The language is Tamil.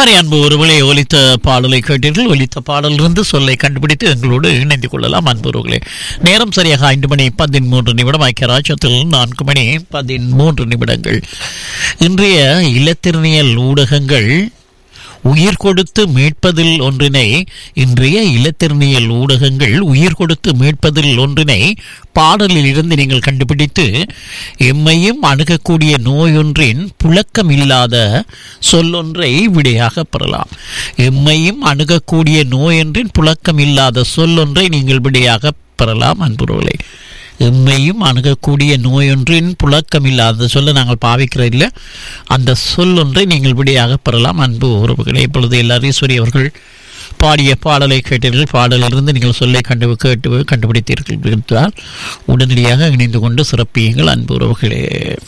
சரி அன்பு ஒருவளை ஒலித்த பாடலை கேட்டீர்கள் ஒலித்த பாடலிருந்து சொல்லை கண்டுபிடித்து எங்களோடு இணைந்து கொள்ளலாம் அன்பு ஒருவர்களே நேரம் சரியாக ஐந்து மணி பதிமூன்று நிமிடம் ஐக்கிய ராஜ்யத்தில் நான்கு மணி பதிமூன்று நிமிடங்கள் இன்றைய இலத்திரனியல் ஊடகங்கள் உயிர் கொடுத்து மீட்பதில் ஒன்றினை இன்றைய இலத்திரனியல் ஊடகங்கள் உயிர் கொடுத்து மீட்பதில் ஒன்றினை பாடலில் இருந்து நீங்கள் கண்டுபிடித்து எம்மையும் அணுகக்கூடிய நோயொன்றின் புழக்கம் இல்லாத சொல்லொன்றை விடையாக பெறலாம் எம்மையும் அணுகக்கூடிய நோயொன்றின் புழக்கம் இல்லாத சொல்லொன்றை நீங்கள் விடையாக பெறலாம் அன்புறவுகளை எம்மையும் அணுகக்கூடிய நோயொன்றின் புழக்கம் இல்லாத சொல்ல நாங்கள் பாவிக்கிறதில்லை அந்த சொல்லொன்றை நீங்கள் விடையாக பெறலாம் அன்பு உறவுகளே இப்பொழுது எல்லாரும் ஈஸ்வரி அவர்கள் பாடிய பாடலை கேட்டீர்கள் பாடலிலிருந்து நீங்கள் சொல்லை கண்டு கேட்டு கண்டுபிடித்தீர்கள் என்றால் உடனடியாக இணைந்து கொண்டு சிறப்பியுங்கள் அன்பு உறவுகளே